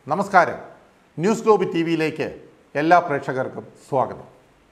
നമസ്കാരം news globe T വിയിലേക്ക് എല്ലാ പ്രേക്ഷകർക്കും സ്വാഗതം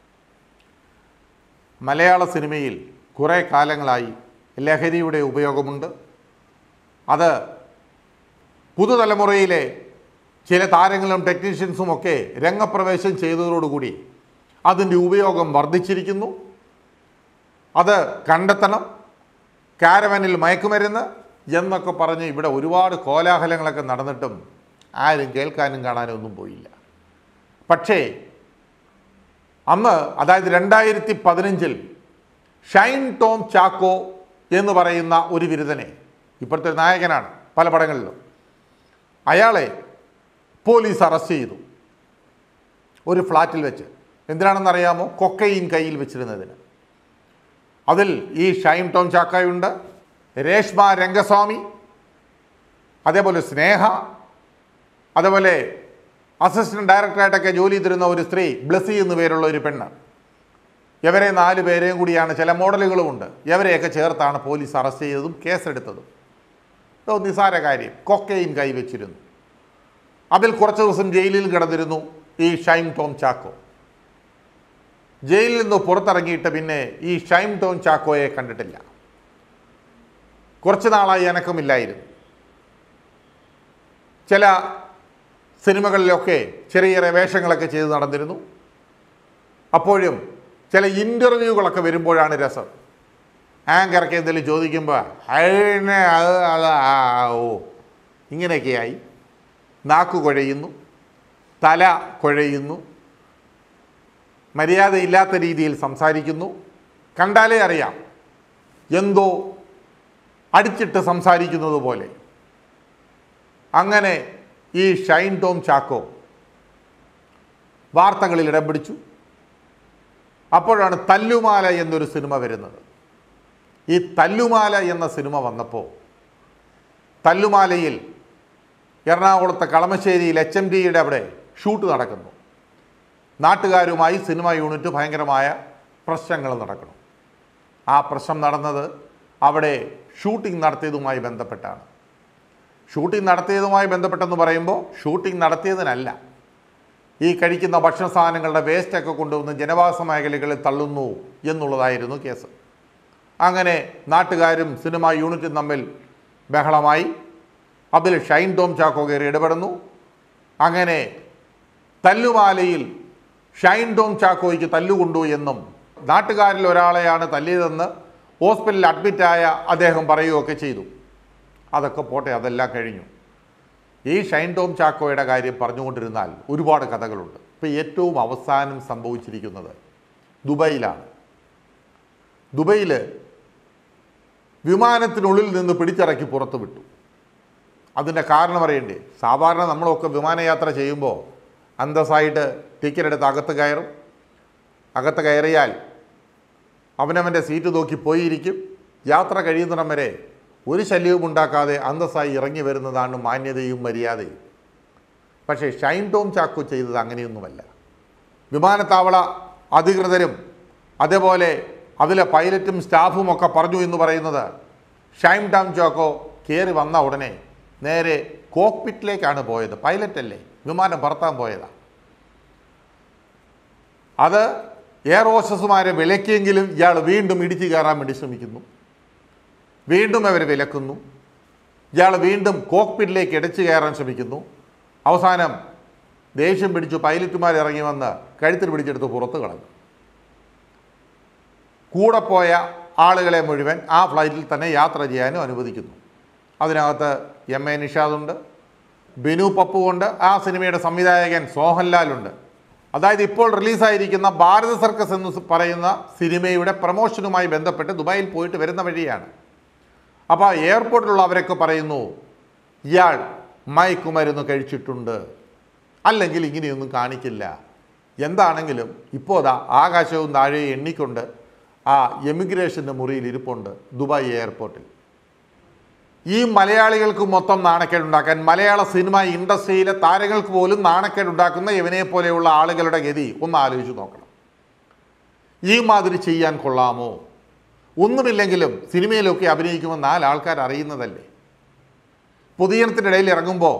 മലയാള സിനിമയിൽ കുറേ കാലങ്ങളായി ലഹരിയുടെ ഉപയോഗമുണ്ട് അത് പുതുതലമുറയിലെ ചില താരങ്ങളും ടെക്നീഷ്യൻസും ഒക്കെ രംഗപ്രവേശം ചെയ്തതോടുകൂടി അതിൻ്റെ ഉപയോഗം വർദ്ധിച്ചിരിക്കുന്നു അത് കണ്ടെത്തണം കാരവനിൽ മയക്കുമരുന്ന് എന്നൊക്കെ പറഞ്ഞ് ഇവിടെ ഒരുപാട് കോലാഹലങ്ങളൊക്കെ നടന്നിട്ടും ആരും കേൾക്കാനും കാണാനും ഒന്നും പോയില്ല പക്ഷേ അന്ന് അതായത് രണ്ടായിരത്തി പതിനഞ്ചിൽ ഷൈൻ ടോം ചാക്കോ എന്ന് പറയുന്ന ഒരു ബിരുദനെ ഇപ്പോഴത്തെ ഒരു നായകനാണ് പല പടങ്ങളിലും അയാളെ പോലീസ് അറസ്റ്റ് ചെയ്തു ഒരു ഫ്ലാറ്റിൽ വെച്ച് എന്തിനാണെന്നറിയാമോ കൊക്കൈൻ കയ്യിൽ വെച്ചിരുന്നതിന് അതിൽ ഈ ഷൈൻ ടോം ചാക്കോയുണ്ട് രേഷ്മ രംഗസ്വാമി അതേപോലെ സ്നേഹ അതേപോലെ അസിസ്റ്റന്റ് ഡയറക്ടറായിട്ടൊക്കെ ജോലി ചെയ്തിരുന്ന ഒരു സ്ത്രീ ബ്ലസി എന്നു പേരുള്ള ഒരു പെണ്ണ് ഇവരെ നാല് പേരെയും കൂടിയാണ് ചില മോഡലുകളുമുണ്ട് ഇവരെയൊക്കെ ചേർത്താണ് പോലീസ് അറസ്റ്റ് ചെയ്തതും കേസെടുത്തതും ഇതോ നിസാര കാര്യം കൊക്കൈൻ കൈവച്ചിരുന്നു അതിൽ കുറച്ച് ദിവസം ജയിലിൽ കിടന്നിരുന്നു ഈ ഷൈൻ ടോം ചാക്കോ ജയിലിൽ നിന്ന് പുറത്തിറങ്ങിയിട്ട് പിന്നെ ഈ ഷൈൻ ടോം ചാക്കോയെ കണ്ടിട്ടില്ല കുറച്ച് നാളായി അനക്കമില്ലായിരുന്നു ചില സിനിമകളിലൊക്കെ ചെറിയ ചെറിയ വേഷങ്ങളൊക്കെ ചെയ്ത് നടന്നിരുന്നു അപ്പോഴും ചില ഇൻ്റർവ്യൂകളൊക്കെ വരുമ്പോഴാണ് രസം ആങ്കറൊക്കെ എന്തെങ്കിലും ചോദിക്കുമ്പോൾ അതിനെ അത് അത് ആ ഓ ഇങ്ങനെയൊക്കെയായി നാക്ക് കുഴയുന്നു തല കുഴയുന്നു മര്യാദയില്ലാത്ത രീതിയിൽ സംസാരിക്കുന്നു കണ്ടാലേ അറിയാം എന്തോ അടിച്ചിട്ട് സംസാരിക്കുന്നത് പോലെ അങ്ങനെ ഈ ഷൈൻ ടോം ചാക്കോ വാർത്തകളിൽ ഇടം പിടിച്ചു അപ്പോഴാണ് തല്ലുമാല എന്നൊരു സിനിമ വരുന്നത് ഈ തല്ലുമാല എന്ന സിനിമ വന്നപ്പോൾ തല്ലുമാലയിൽ എറണാകുളത്തെ കളമശ്ശേരിയിൽ എച്ച് എം ഡിയുടെ അവിടെ ഷൂട്ട് നടക്കുന്നു നാട്ടുകാരുമായി സിനിമ യൂണിറ്റ് ഭയങ്കരമായ പ്രശ്നങ്ങൾ നടക്കണം ആ പ്രശ്നം നടന്നത് അവിടെ ഷൂട്ടിംഗ് നടത്തിയതുമായി ബന്ധപ്പെട്ടാണ് ഷൂട്ടിംഗ് നടത്തിയതുമായി ബന്ധപ്പെട്ടെന്ന് പറയുമ്പോൾ ഷൂട്ടിംഗ് നടത്തിയതിനല്ല ഈ കഴിക്കുന്ന ഭക്ഷണ സാധനങ്ങളുടെ വേസ്റ്റൊക്കെ കൊണ്ടുവന്ന് ജനവാസ മേഖലകളിൽ തള്ളുന്നു എന്നുള്ളതായിരുന്നു കേസ് അങ്ങനെ നാട്ടുകാരും സിനിമ യൂണിറ്റും തമ്മിൽ ബഹളമായി അതിൽ ഷൈൻ ടോം ചാക്കോ കയറി ഇടപെടുന്നു അങ്ങനെ തല്ലുമാലയിൽ ഷൈൻ ടോം ചാക്കോയ്ക്ക് തല്ലുകൊണ്ടു എന്നും നാട്ടുകാരിൽ ഒരാളെയാണ് തല്ലിയതെന്ന് ഹോസ്പിറ്റലിൽ അഡ്മിറ്റായ അദ്ദേഹം പറയുകയൊക്കെ ചെയ്തു അതൊക്കെ പോട്ടെ അതെല്ലാം കഴിഞ്ഞു ഈ ഷൈൻ ടോം ചാക്കോയുടെ കാര്യം പറഞ്ഞുകൊണ്ടിരുന്നാൽ ഒരുപാട് കഥകളുണ്ട് ഇപ്പോൾ ഏറ്റവും അവസാനം സംഭവിച്ചിരിക്കുന്നത് ദുബൈയിലാണ് ദുബൈയിൽ വിമാനത്തിനുള്ളിൽ നിന്ന് പിടിച്ചിറക്കി പുറത്ത് വിട്ടു അതിൻ്റെ കാരണം അറിയണ്ടേ സാധാരണ നമ്മളൊക്കെ വിമാനയാത്ര ചെയ്യുമ്പോൾ അന്തസ്സായിട്ട് ടിക്കറ്റ് എടുത്ത് അകത്ത് കയറും അകത്ത് കയറിയാൽ അവനവൻ്റെ സീറ്റ് നോക്കി പോയിരിക്കും യാത്ര കഴിയുന്നിടം വരെ ഒരു ശല്യവും ഉണ്ടാക്കാതെ അന്തസ്സായി ഇറങ്ങി വരുന്നതാണ് മാന്യതയും മര്യാദയും പക്ഷേ ഷൈൻ ടോം ചാക്കോ ചെയ്തത് അങ്ങനെയൊന്നുമല്ല വിമാനത്താവള അധികൃതരും അതേപോലെ അതിലെ പൈലറ്റും സ്റ്റാഫും ഒക്കെ പറഞ്ഞു എന്ന് പറയുന്നത് ഷൈൻ ടോം ചാക്കോ കയറി വന്ന ഉടനെ നേരെ കോക്പിറ്റിലേക്കാണ് പോയത് പൈലറ്റല്ലേ വിമാനം പറത്താൻ പോയതാണ് അത് എയർ ഹോസ്റ്റസുമാരെ വിലക്കിയെങ്കിലും ഇയാൾ വീണ്ടും ഇടിച്ചു കയറാൻ വേണ്ടി ശ്രമിക്കുന്നു വീണ്ടും അവർ വിലക്കുന്നു ഇയാൾ വീണ്ടും കോക്പിറ്റിലേക്ക് ഇടച്ചു കയറാൻ ശ്രമിക്കുന്നു അവസാനം ദേഷ്യം പിടിച്ചു പൈലറ്റുമാർ ഇറങ്ങി വന്ന് കഴുത്തിൽ പിടിച്ചെടുത്ത് പുറത്ത് കളഞ്ഞു കൂടെ പോയ ആളുകളെ മുഴുവൻ ആ ഫ്ലൈറ്റിൽ തന്നെ യാത്ര ചെയ്യാനും അനുവദിക്കുന്നു അതിനകത്ത് എം എ നിഷാദുണ്ട് ബിനു പപ്പുവുണ്ട് ആ സിനിമയുടെ സംവിധായകൻ സോഹൻലാലുണ്ട് അതായത് ഇപ്പോൾ റിലീസായിരിക്കുന്ന ഭാരത സർക്കസ് എന്ന് പറയുന്ന സിനിമയുടെ പ്രമോഷനുമായി ബന്ധപ്പെട്ട് ദുബായിൽ പോയിട്ട് വരുന്ന വഴിയാണ് അപ്പോൾ എയർപോർട്ടിലുള്ളവരൊക്കെ പറയുന്നു ഇയാൾ മയക്കുമരുന്ന് കഴിച്ചിട്ടുണ്ട് അല്ലെങ്കിൽ ഇങ്ങനെയൊന്നും കാണിക്കില്ല എന്താണെങ്കിലും ഇപ്പോൾ അതാ ആകാശവും താഴെയും എണ്ണിക്കൊണ്ട് ആ എമിഗ്രേഷൻ്റെ മുറിയിൽ ഇരിപ്പുണ്ട് ദുബായ് എയർപോർട്ടിൽ ഈ മലയാളികൾക്ക് മൊത്തം നാണക്കേടുണ്ടാക്കാൻ മലയാള സിനിമ ഇൻഡസ്ട്രിയിലെ താരങ്ങൾക്ക് പോലും നാണക്കേടുണ്ടാക്കുന്ന ഇവനെ പോലെയുള്ള ആളുകളുടെ ഗതി ഒന്ന് ആലോചിച്ച് നോക്കണം ഈ മാതിരി ചെയ്യാൻ കൊള്ളാമോ ഒന്നുമില്ലെങ്കിലും സിനിമയിലൊക്കെ അഭിനയിക്കുമ്പോൾ നാല് ആൾക്കാർ അറിയുന്നതല്ലേ പൊതുജനത്തിൻ്റെ ഇടയിൽ ഇറങ്ങുമ്പോൾ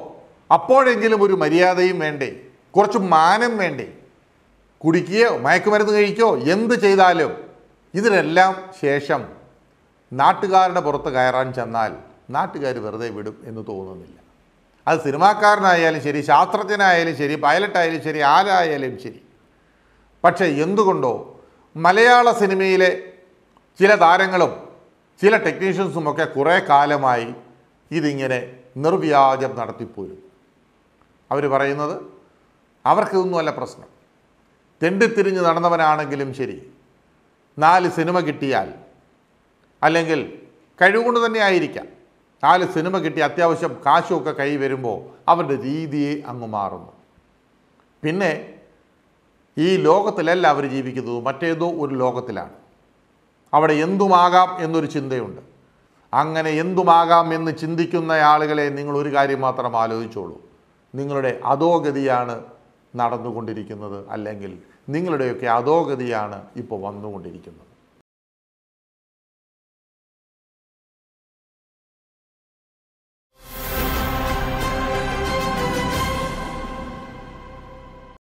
അപ്പോഴെങ്കിലും ഒരു മര്യാദയും വേണ്ടേ കുറച്ച് മാനം വേണ്ടേ കുടിക്കുകയോ മയക്കുമരുന്ന് കഴിക്കുകയോ എന്ത് ചെയ്താലും ഇതിനെല്ലാം ശേഷം നാട്ടുകാരുടെ പുറത്ത് കയറാൻ ചെന്നാൽ നാട്ടുകാർ വെറുതെ വിടും എന്ന് തോന്നുന്നില്ല അത് സിനിമാക്കാരനായാലും ശരി ശാസ്ത്രജ്ഞനായാലും ശരി പൈലറ്റായാലും ശരി ആരായാലും ശരി പക്ഷേ എന്തുകൊണ്ടോ മലയാള സിനിമയിലെ ചില താരങ്ങളും ചില ടെക്നീഷ്യൻസും ഒക്കെ കുറേ കാലമായി ഇതിങ്ങനെ നിർവ്യാജം നടത്തിപ്പോരും അവർ പറയുന്നത് അവർക്കിതൊന്നുമല്ല പ്രശ്നം തെണ്ടിത്തിരിഞ്ഞ് നടന്നവനാണെങ്കിലും ശരി നാല് സിനിമ കിട്ടിയാൽ അല്ലെങ്കിൽ കഴിവുകൊണ്ട് തന്നെ ആയിരിക്കാം നാല് സിനിമ കിട്ടി അത്യാവശ്യം കാശുമൊക്കെ കൈ വരുമ്പോൾ അവരുടെ രീതിയെ അങ്ങ് മാറുന്നു പിന്നെ ഈ ലോകത്തിലല്ല അവർ ജീവിക്കുന്നത് മറ്റേതോ ഒരു ലോകത്തിലാണ് അവിടെ എന്തുമാകാം എന്നൊരു ചിന്തയുണ്ട് അങ്ങനെ എന്തുമാകാം എന്ന് ചിന്തിക്കുന്ന ആളുകളെ നിങ്ങൾ ഒരു കാര്യം മാത്രം ആലോചിച്ചോളൂ നിങ്ങളുടെ അധോഗതിയാണ് നടന്നുകൊണ്ടിരിക്കുന്നത് അല്ലെങ്കിൽ നിങ്ങളുടെയൊക്കെ അധോഗതിയാണ് ഇപ്പോൾ വന്നുകൊണ്ടിരിക്കുന്നത്